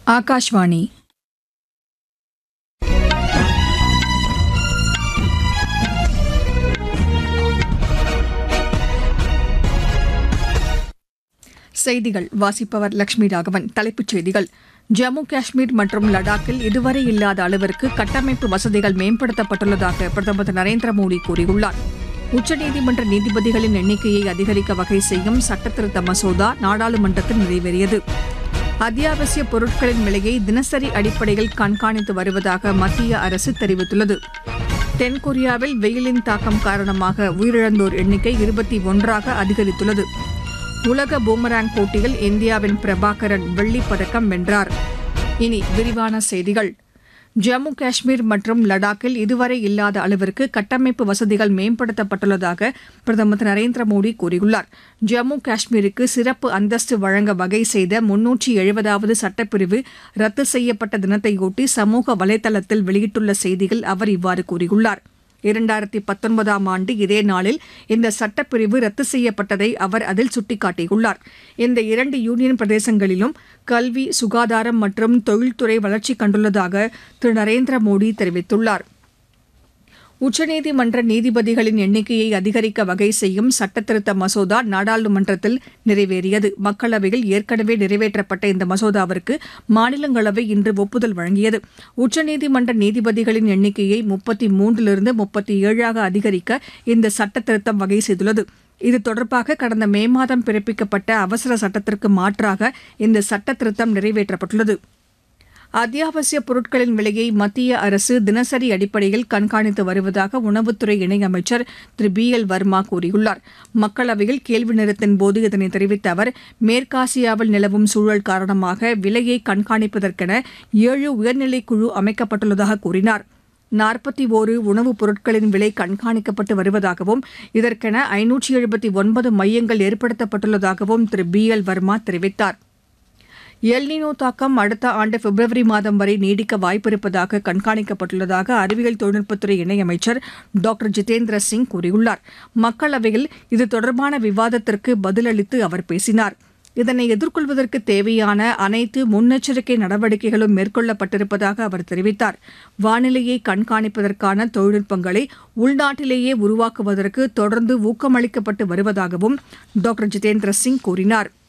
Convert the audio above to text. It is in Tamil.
ఆకాశవాణి செய்திகள் வாசிப்பவர் லட்சுமி ராகவன் தலைப்புச் செய்திகள் ஜம்மு காஷ்மீர் மற்றும் லடாக்கில் இதுவரை இல்லாத அளவிற்கு கட்டமைப்பு வசதிகள் மேம்படுத்தப்பட்டுள்ளதாக பிரதமர் திரு நரேந்திர மோடி கூறியுள்ளார் உச்சநீதிமன்ற நீதிபதிகளின் எண்ணிக்கையை அதிகரிக்க வகை செய்யும் சட்டத்திருத்த மசோதா நாடாளுமன்றத்தில் நிறைவேறியது அத்தியாவசிய பொருட்களின் விலையை தினசரி அடிப்படையில் கண்காணித்து வருவதாக மத்திய அரசு தெரிவித்துள்ளது தென்கொரியாவில் வெயிலின் தாக்கம் காரணமாக உயிரிழந்தோர் எண்ணிக்கை இருபத்தி ஒன்றாக அதிகரித்துள்ளது உலக பூமராங் போட்டியில் இந்தியாவின் பிரபாகரன் வெள்ளிப் பதக்கம் வென்றார் இனி விரிவான செய்திகள் ஜம்மு காஷ்மீர் மற்றும் லடாக்கில் இதுவரை இல்லாத அளவிற்கு கட்டமைப்பு வசதிகள் மேம்படுத்தப்பட்டுள்ளதாக பிரதமர் திரு நரேந்திர மோடி கூறியுள்ளார் ஜம்மு காஷ்மீருக்கு சிறப்பு அந்தஸ்து வழங்க வகை செய்த முன்னூற்றி எழுபதாவது சட்டப்பிரிவு ரத்து செய்யப்பட்ட தினத்தையொட்டி சமூக வலைதளத்தில் வெளியிட்டுள்ள செய்தியில் அவர் இவ்வாறு கூறியுள்ளார் இரண்டாயிரத்தி பத்தொன்பதாம் ஆண்டு இதே நாளில் இந்த சட்டப்பிரிவு ரத்து செய்யப்பட்டதை அவர் அதில் சுட்டிக்காட்டியுள்ளார் இந்த இரண்டு யூனியன் பிரதேசங்களிலும் கல்வி சுகாதாரம் மற்றும் தொழில்துறை வளர்ச்சி கண்டுள்ளதாக திரு நரேந்திர மோடி தெரிவித்துள்ளார் உச்சநீதிமன்ற நீதிபதிகளின் எண்ணிக்கையை அதிகரிக்க வகை செய்யும் சட்டத்திருத்த மசோதா நாடாளுமன்றத்தில் நிறைவேறியது மக்களவையில் ஏற்கனவே நிறைவேற்றப்பட்ட இந்த மசோதாவிற்கு மாநிலங்களவை இன்று ஒப்புதல் வழங்கியது உச்சநீதிமன்ற நீதிபதிகளின் எண்ணிக்கையை முப்பத்தி மூன்றிலிருந்து முப்பத்தி ஏழாக அதிகரிக்க இந்த சட்டத்திருத்தம் வகை செய்துள்ளது இது தொடர்பாக கடந்த மே மாதம் பிறப்பிக்கப்பட்ட அவசர சட்டத்திற்கு மாற்றாக இந்த சட்டத்திருத்தம் நிறைவேற்றப்பட்டுள்ளது அத்தியாவசிய பொருட்களின் விலையை மத்திய அரசு தினசரி அடிப்படையில் கண்காணித்து வருவதாக உணவுத்துறை இணையமைச்சர் திரு பி எல் வர்மா கூறியுள்ளார் மக்களவையில் கேள்வி நேரத்தின் போது இதனை தெரிவித்த அவர் மேற்காசியாவில் நிலவும் சூழல் காரணமாக விலையை கண்காணிப்பதற்கென ஏழு உயர்நிலைக் குழு அமைக்கப்பட்டுள்ளதாக கூறினார் நாற்பத்தி ஓரு உணவுப் பொருட்களின் விலை கண்காணிக்கப்பட்டு வருவதாகவும் இதற்கென ஐநூற்றி எழுபத்தி ஒன்பது மையங்கள் ஏற்படுத்தப்பட்டுள்ளதாகவும் திரு பி எல் வர்மா தெரிவித்தார் எல்னினோ தாக்கம் அடுத்த ஆண்டு பிப்ரவரி மாதம் வரை நீடிக்க வாய்ப்பிருப்பதாக கண்காணிக்கப்பட்டுள்ளதாக அறிவியல் தொழில்நுட்பத்துறை இணையமைச்சர் டாக்டர் ஜிதேந்திர சிங் கூறியுள்ளார் மக்களவையில் இது தொடர்பான விவாதத்திற்கு பதிலளித்து அவர் பேசினார் இதனை எதிர்கொள்வதற்கு தேவையான அனைத்து முன்னெச்சரிக்கை நடவடிக்கைகளும் மேற்கொள்ளப்பட்டிருப்பதாக அவர் தெரிவித்தார் வானிலையை கண்காணிப்பதற்கான தொழில்நுட்பங்களை உள்நாட்டிலேயே உருவாக்குவதற்கு தொடர்ந்து ஊக்கமளிக்கப்பட்டு வருவதாகவும் டாக்டர் ஜிதேந்திர சிங் கூறினார்